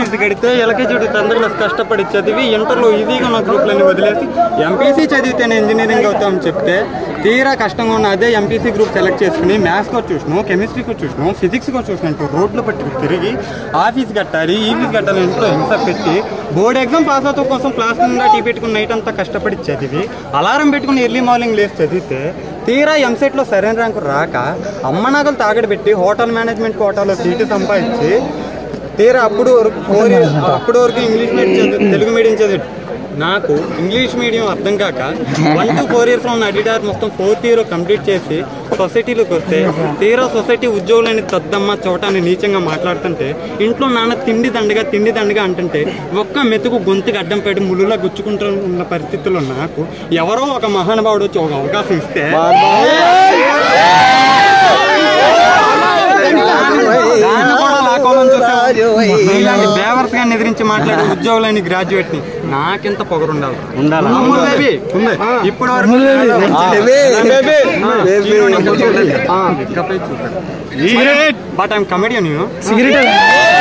fee కడితే LKG tenth class కష్టపడి చదివి ఇంటర్లో ఈజీగా ఉన్న గ్రూప్లని వదిలేసి ఎంపీసీ చదివితేనే ఇంజనీరింగ్ అవుతామని చెప్తే తీరా కష్టంగా ఉన్న అదే ఎంపీసీ గ్రూప్ సెలెక్ట్ చేసుకుని మ్యాథ్స్ కూడా చూసినాం కెమిస్ట్రీ కూడా చూసినాం ఫిజిక్స్ కూడా చూసినట్టు రోడ్లు పట్టి తిరిగి ఆ ఫీజు కట్టాలి ఈ ఫీజు కట్టాలి ఇంట్లో హింస పెట్టి బోర్డ్ ఎగ్జామ్ పాస్ అవుతాం కోసం క్లాస్ నిండా టీ పెట్టుకుని నైట్ అంతా కష్టపడి చదివి అలారం పెట్టుకుని ఎర్లీ మార్నింగ్ లేచి చదివితే తీరా ఎంసెట్లో సరైన ర్యాంకు రాక అమ్మ నాగలు తాగడి పెట్టి హోటల్ మేనేజ్మెంట్ కోటాలో సీటు సంపాదించి తీరా అప్పుడు వరకు ఫోర్ ఇయర్స్ అప్పుడు వరకు ఇంగ్లీష్ మీడియం చదివి తెలుగు మీడియం చదివి నాకు ఇంగ్లీష్ మీడియం అర్థం కాక వన్ టు ఫోర్ ఇయర్స్ ఉన్న అడిడార్ మొత్తం ఫోర్త్ ఇయర్ కంప్లీట్ చేసి సొసైటీలోకి వస్తే తీరా సొసైటీ ఉద్యోగులని తద్దమ్మ చోటాన్ని నీచంగా మాట్లాడుతుంటే ఇంట్లో నాన్న తిండి దండగా తిండి దండగా అంటుంటే ఒక్క మెతుకు గొంతుకు అడ్డం పెట్టి ముళ్ళులా గుచ్చుకుంటూ ఉన్న పరిస్థితుల్లో నాకు ఎవరో ఒక మహానుభావుడు వచ్చి ఒక అవకాశం ఇస్తే దాన్ని కూడా లాక్కోవాలని చూస్తే ఇలాంటి బేవర్స్ గా ఎదిరించి మాట్లాడే ఉద్యోగులని గ్రాడ్యుయేట్ ని నాకెంత పొగరు ఉండాలి ఉండాలి ఇప్పుడు బట్ ఐఎమ్ కమెడియన్ సిగరెట్